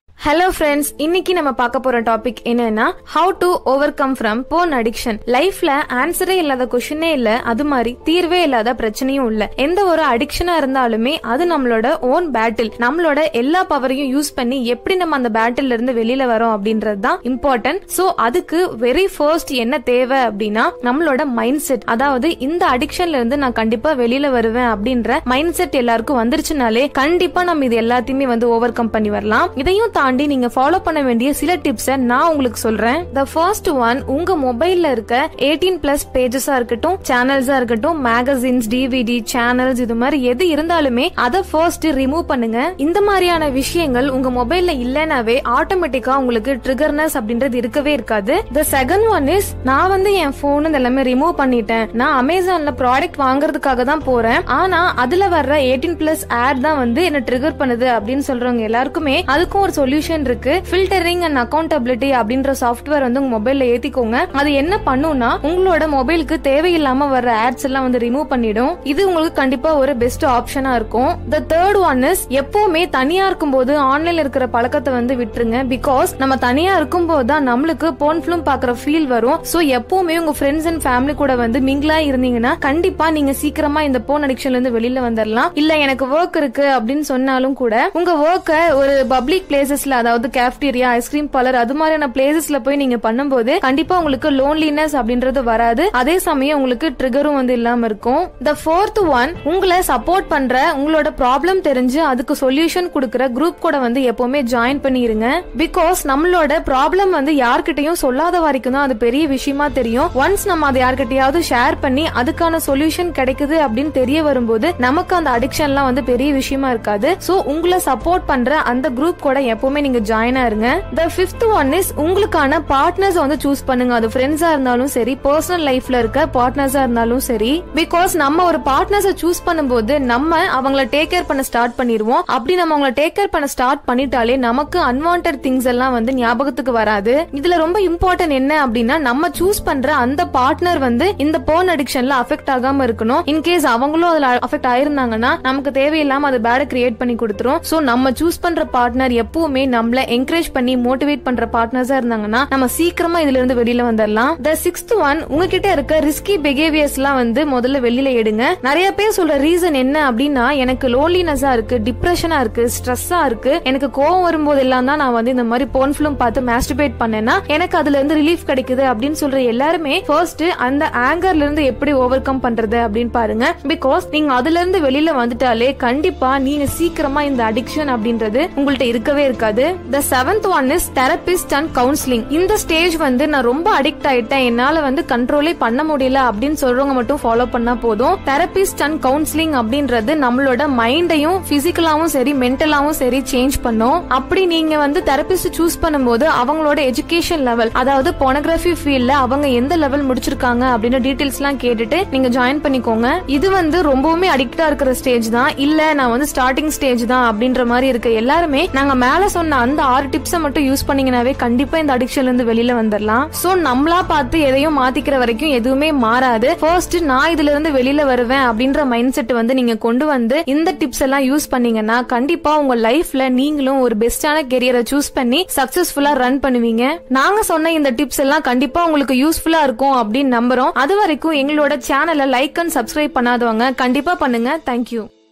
hello friends இன்னைக்கு நம்ம பார்க்க போற டாபிக் என்னன்னா how to overcome from phone addiction லைஃப்ல ஆன்சரே இல்லாத கொஷினே இல்ல அது மாதிரி தீர்வே இல்லாத பிரச்சனையும் இல்ல எந்த ஒரு அடிக்ஷனா இருந்தாலுமே அது நம்மளோட ஓன் பேட்டில் நம்மளோட எல்லா பவரையும் யூஸ் பண்ணி எப்படி நம்ம அந்த பேட்டில் இருந்து வெளியில வரோம் அப்படின்றது தான் இம்பார்ட்டன்ட் சோ அதுக்கு வெரி ஃபர்ஸ்ட் என்ன தேவை அப்படின்னா நம்மளோட மைண்ட் செட் அதாவது இந்த அடிக்ஷன்ல இருந்து நான் கண்டிப்பா வெளியில வருவேன் அப்படின்ற மைண்ட் செட் எல்லாருக்கும் வந்துருச்சுனாலே கண்டிப்பா நம்ம இது எல்லாத்தையுமே வந்து ஓவர் கம் பண்ணி வரலாம் இதையும் தாண்டி நீங்க ஃபாலோ பண்ண வேண்டிய சில டிப்ஸ நான் உங்களுக்கு சொல்றேன் த ஃபர்ஸ்ட் ஒன் உங்க மொபைல்ல இருக்க எயிட்டீன் பிளஸ் பேஜஸா இருக்கட்டும் சேனல்ஸா இருக்கட்டும் மேகசின்ஸ் டிவிடி சேனல்ஸ் இது மாதிரி எது இருந்தாலுமே அதை ஃபர்ஸ்ட் ரிமூவ் பண்ணுங்க இந்த மாதிரியான விஷயங்கள் உங்க மொபைல்ல இல்லைனாவே ஆட்டோமேட்டிக்கா உங்களுக்கு ட்ரிகர்னஸ் அப்படின்றது இருக்கவே இருக்காது த செகண்ட் ஒன் இஸ் நான் வந்து என் போன் எல்லாமே ரிமூவ் பண்ணிட்டேன் நான் அமேசான்ல ப்ராடக்ட் வாங்குறதுக்காக தான் போறேன் ஆனா அதுல வர்ற எயிட்டீன் பிளஸ் ஆட் தான் வந்து என்ன ட்ரிகர் பண்ணுது அப்படின்னு சொல்றவங்க எல்லாருக்குமே அதுக்கும் ஒரு சொல்யூஷன் இருக்கு ஃபில்டரிங் அண்ட் அக்கௌண்டபிலிட்டி அப்படின்ற சாஃப்ட்வேர் வந்து உங்க மொபைல்ல ஏத்திக்கோங்க அது என்ன பண்ணும்னா உங்களோட மொபைலுக்கு தேவையில்லாம வர்ற ஆட்ஸ் எல்லாம் வந்து ரிமூவ் பண்ணிடும் இது உங்களுக்கு கண்டிப்பா ஒரு பெஸ்ட் ஆப்ஷனா இருக்கும் த தேர்ட் ஒன் இஸ் எப்பவுமே தனியா இருக்கும்போது ஆன்லைன்ல இருக்கிற பழக்கத்தை வந்து விட்டுருங்க பிகாஸ் நம்ம தனியா இருக்கும்போது தான் நம்மளுக்கு போன் ஃபிலிம் பாக்குற ஃபீல் வரும் சோ எப்பவுமே உங்க ஃப்ரெண்ட்ஸ் அண்ட் ஃபேமிலி கூட வந்து மிங்கிளா இருந்தீங்கன்னா கண்டிப்பா நீங்க சீக்கிரமா இந்த போன் அடிக்ஷன்ல இருந்து வெளியில வந்துடலாம் இல்ல எனக்கு ஒர்க் இருக்கு அப்படின்னு சொன்னாலும் கூட உங்க ஒர்க்கை ஒரு பப்ளிக் பிளேசஸ்ல அதாவது கேஃப்டீரியா ஐஸ்கிரீம் பார்லர் அது மாதிரியான பிளேசஸ்ல போய் நீங்க பண்ணும்போது கண்டிப்பா உங்களுக்கு லோன்லினஸ் அப்படின்றது வராது அதே சமயம் உங்களுக்கு ட்ரிகரும் வந்து இல்லாம இருக்கும் த ஃபோர்த் ஒன் உங்களை சப்போர்ட் பண்ற உங்களோட ப்ராப்ளம் தெரிஞ்சு அதுக்கு சொல்யூஷன் கொடுக்கற குரூப் கூட வந்து எப்பவுமே ஜாயின் பண்ணிருங்க பிகாஸ் நம்மளோட ப்ராப்ளம் வந்து யார்கிட்டயும் சொல்லாத வரைக்கும் தான் அது பெரிய விஷயமா தெரியும் ஒன்ஸ் நம்ம அதை யார்கிட்டயாவது ஷேர் பண்ணி அதுக்கான சொல்யூஷன் கிடைக்குது அப்படின்னு தெரிய வரும்போது நமக்கு அந்த அடிக்ஷன்லாம் வந்து பெரிய விஷயமா இருக்காது சோ உங்களை சப்போர்ட் பண்ற அந்த குரூப் கூட எப்பவுமே நீங்க ஜாயின் ஆயிருங்க த பிப்த் ஒன் இஸ் உங்களுக்கான பார்ட்னர்ஸ் வந்து சூஸ் பண்ணுங்க அது ஃப்ரெண்ட்ஸா இருந்தாலும் சரி பர்சனல் லைஃப்ல இருக்க பார்ட்னர்ஸா இருந்தாலும் சரி பிகாஸ் நம்ம ஒரு பார்ட்னர்ஸ சூஸ் பண்ணும்போது நம்ம அவங்கள டேக் கேர் பண்ண ஸ்டார்ட் பண்ணிடுவோம் அப்படி நம்ம அவங்கள டேக் கேர் பண்ண ஸ்டார்ட் பண்ணிட்டாலே நமக்கு அன்வான்ட் திங்ஸ் எல்லாம் வந்து ஞாபகத்துக்கு வராது இதுல ரொம்ப இம்பார்ட்டன்ட் என்ன அப்படின்னா நம்ம சூஸ் பண்ற அந்த பார்ட்னர் வந்து இந்த போன் அடிக்ஷன்ல அஃபெக்ட் ஆகாம இருக்கணும் இன்கேஸ் அவங்களும் அதுல அஃபெக்ட் ஆயிருந்தாங்கன்னா நமக்கு தேவையில்லாம அது பேட கிரியேட் பண்ணி கொடுத்துரும் சோ நம்ம சூஸ் பண்ற பார்ட்னர் எப்பவுமே நம்மள என்கரேஜ் பண்ணி மோட்டிவேட் பண்ற பார்ட்னர்ஸா இருந்தாங்கன்னா நம்ம சீக்கிரமா இதுல இருந்து வெளியில வந்துடலாம் த சிக்ஸ்த் ஒன் உங்ககிட்ட இருக்க ரிஸ்கி பிஹேவியர்ஸ் எல்லாம் வந்து முதல்ல வெளியில எடுங்க நிறைய பேர் சொல்ற ரீசன் என்ன அப்படின்னா எனக்கு லோன்லினஸா இருக்கு டிப்ரெஷனா இருக்கு ஸ்ட்ரெஸ்ஸா இருக்கு எனக்கு கோவம் வரும்போது எல்லாம் தான் நான் வந்து இந்த மாதிரி போன் ஃபிலிம் பார்த்து மாஸ்டிபேட் பண்ணேன்னா எனக்கு அதுல இருந்து ரிலீஃப் கிடைக்குது அப்படின்னு சொல்ற எல்லாருமே ஃபர்ஸ்ட் அந்த ஆங்கர்ல இருந்து எப்படி ஓவர் கம் பண்றது அப்படின்னு பாருங்க பிகாஸ் நீங்க அதுல இருந்து வெளியில வந்துட்டாலே கண்டிப்பா நீங்க சீக்கிரமா இந்த அடிக்ஷன் அப்படின்றது உங்கள்ட்ட இருக்கவே இருக்காது the seventh one is therapist and counselling இந்த ஸ்டேஜ் வந்து நான் ரொம்ப அடிக்ட் ஆயிட்டேன் என்னால வந்து கண்ட்ரோலே பண்ண முடியல அப்படின்னு சொல்றவங்க மட்டும் ஃபாலோ பண்ணா போதும் தெரபிஸ்ட் அண்ட் கவுன்சிலிங் அப்படின்றது நம்மளோட மைண்டையும் பிசிக்கலாவும் சரி மென்டலாவும் சரி சேஞ்ச் பண்ணும் அப்படி நீங்க வந்து தெரபிஸ்ட் சூஸ் பண்ணும்போது அவங்களோட எஜுகேஷன் லெவல் அதாவது போனோகிராஃபி ஃபீல்ட்ல அவங்க எந்த லெவல் முடிச்சிருக்காங்க அப்படின்னு டீடைல்ஸ் எல்லாம் கேட்டுட்டு நீங்க ஜாயின் பண்ணிக்கோங்க இது வந்து ரொம்பவுமே அடிக்டா இருக்கிற ஸ்டேஜ் தான் இல்ல நான் வந்து ஸ்டார்டிங் ஸ்டேஜ் தான் அப்படின்ற மாதிரி இருக்க எல்லாருமே நாங்க மேல சொன்ன அந்த ஆறு டிப்ஸை மட்டும் யூஸ் பண்ணீங்கன்னாவே கண்டிப்பா இந்த அடிக்ஷன்ல இருந்து வெளியில வந்துடலாம் சோ நம்மளா பார்த்து எதையும் மாத்திக்கிற வரைக்கும் எதுவுமே மாறாது ஃபர்ஸ்ட் நான் இதுல இருந்து வெளியில வருவேன் அப்படின்ற மைண்ட் செட் வந்து நீங்க கொண்டு வந்து இந்த டிப்ஸ் எல்லாம் யூஸ் பண்ணீங்கன்னா கண்டிப்பா உங்க லைஃப்ல நீங்களும் ஒரு பெஸ்டான கெரியரை சூஸ் பண்ணி சக்சஸ்ஃபுல்லா ரன் பண்ணுவீங்க நாங்க சொன்ன இந்த டிப்ஸ் எல்லாம் கண்டிப்பா உங்களுக்கு யூஸ்ஃபுல்லா இருக்கும் அப்படின்னு நம்புறோம் அது வரைக்கும் எங்களோட சேனலை லைக் அண்ட் சப்ஸ்கிரைப் பண்ணாதவங்க கண்டிப்பா பண்ணுங்க தேங்க்யூ